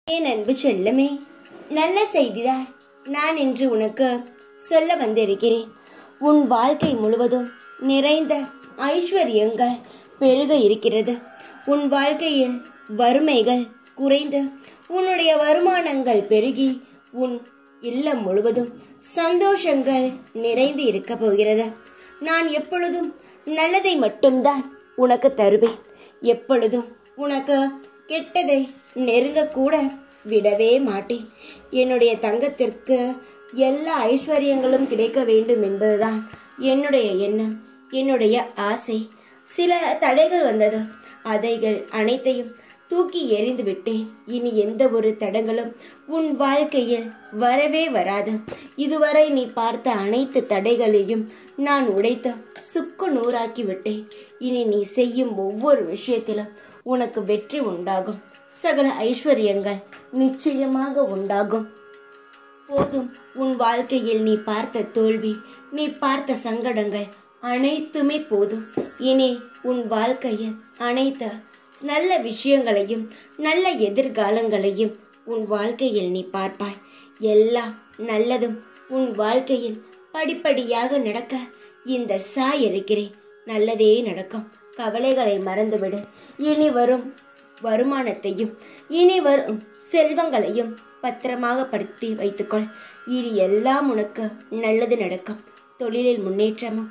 என் அன்பு செல்லமே நல்ல செய்திதான் நான் இன்று உனக்கு சொல்ல வந்திருக்கிறேன் உன் வாழ்க்கை முழுவதும் நிறைந்த ஐஸ்வர்யங்கள் பெருக இருக்கிறது உன் வாழ்க்கையில் வறுமைகள் குறைந்து உன்னுடைய வருமானங்கள் பெருகி உன் இல்லம் முழுவதும் சந்தோஷங்கள் நிறைந்து இருக்க போகிறது நான் எப்பொழுதும் நல்லதை மட்டும்தான் உனக்கு தருவேன் எப்பொழுதும் உனக்கு கெட்டதை நெருங்கக்கூட விடவே மாட்டேன் என்னுடைய தங்கத்திற்கு எல்லா ஐஸ்வர்யங்களும் கிடைக்க வேண்டும் என்பதுதான் என்னுடைய எண்ணம் என்னுடைய ஆசை சில தடைகள் வந்தது அதைகள் அனைத்தையும் தூக்கி எறிந்து விட்டேன் இனி எந்த ஒரு தடங்களும் உன் வாழ்க்கையில் வரவே வராது இதுவரை நீ பார்த்த அனைத்து தடைகளையும் நான் உடைத்து சுக்கு நூறாக்கி விட்டேன் இனி நீ செய்யும் ஒவ்வொரு விஷயத்திலும் உனக்கு வெற்றி உண்டாகும் சகல ஐஸ்வர்யங்கள் நிச்சயமாக உண்டாகும் போதும் உன் வாழ்க்கையில் நீ பார்த்த தோல்வி நீ பார்த்த சங்கடங்கள் அனைத்துமே போதும் இனி உன் வாழ்க்கையில் அனைத்து நல்ல விஷயங்களையும் நல்ல எதிர்காலங்களையும் உன் வாழ்க்கையில் நீ பார்ப்பாய் எல்லா நல்லதும் உன் வாழ்க்கையில் படிப்படியாக நடக்க இந்த சாய் இருக்கிறேன் நல்லதே நடக்கும் கவலைகளை மறந்துவிடு இனி வரும் வருமானத்தையும் இனி வரும் செல்வங்களையும் பத்திரமாக படுத்தி வைத்துக்கொள் இனி எல்லாம் உனக்கு நல்லது நடக்கும் தொழிலில் முன்னேற்றமும்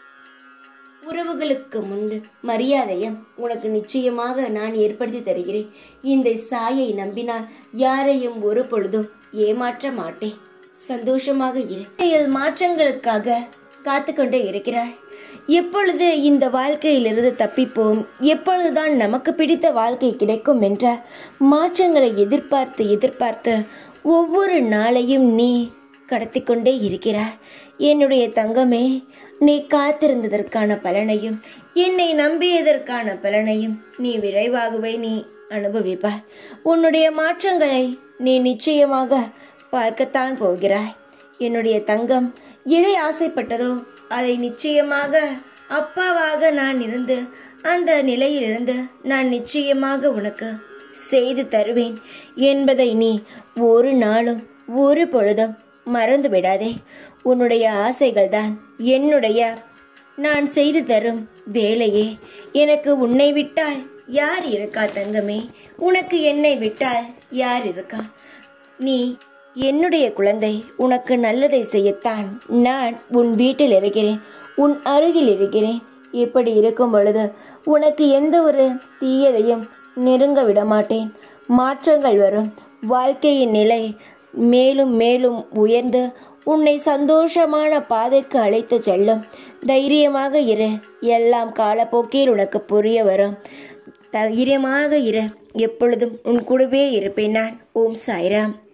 உறவுகளுக்கு முன்பு மரியாதையும் உனக்கு நிச்சயமாக நான் ஏற்படுத்தி தருகிறேன் இந்த சாயை நம்பினால் யாரையும் ஒரு பொழுதும் ஏமாற்ற மாட்டேன் சந்தோஷமாக இரு செயல் மாற்றங்களுக்காக காத்து கொண்டே இருக்கிறாய் எப்பொழுது இந்த வாழ்க்கையிலிருந்து தப்பிப்போம் எப்பொழுதுதான் நமக்கு பிடித்த வாழ்க்கை கிடைக்கும் என்ற மாற்றங்களை எதிர்பார்த்து எதிர்பார்த்து ஒவ்வொரு நாளையும் நீ கடத்தி கொண்டே இருக்கிறாய் என்னுடைய தங்கமே நீ காத்திருந்ததற்கான பலனையும் என்னை நம்பியதற்கான பலனையும் நீ விரைவாகவே நீ அனுபவிப்பாய் உன்னுடைய மாற்றங்களை நீ நிச்சயமாக பார்க்கத்தான் போகிறாய் என்னுடைய தங்கம் எதை ஆசைப்பட்டதோ அதை நிச்சயமாக அப்பாவாக நான் இருந்து அந்த நிலையிலிருந்து நான் நிச்சயமாக உனக்கு செய்து தருவேன் என்பதை நீ ஒரு நாளும் ஒரு பொழுதும் மறந்து விடாதே உன்னுடைய ஆசைகள் தான் என்னுடைய நான் செய்து தரும் வேலையே எனக்கு உன்னை விட்டால் யார் இருக்கா தங்கமே உனக்கு என்னை விட்டால் யார் இருக்கா நீ என்னுடைய குழந்தை உனக்கு நல்லதை செய்யத்தான் நான் உன் வீட்டில் இருக்கிறேன் உன் அருகில் இருக்கிறேன் இப்படி இருக்கும் பொழுது உனக்கு எந்த ஒரு தீயதையும் நெருங்க விட மாட்டேன் மாற்றங்கள் வரும் வாழ்க்கையின் நிலை மேலும் மேலும் உயர்ந்து உன்னை சந்தோஷமான பாதைக்கு அழைத்து செல்லும் தைரியமாக இரு எல்லாம் காலப்போக்கில் உனக்கு புரிய வரும் தைரியமாக இரு எப்பொழுதும் உன் கூடவே இருப்பேன் நான் ஓம் சாய்ராம்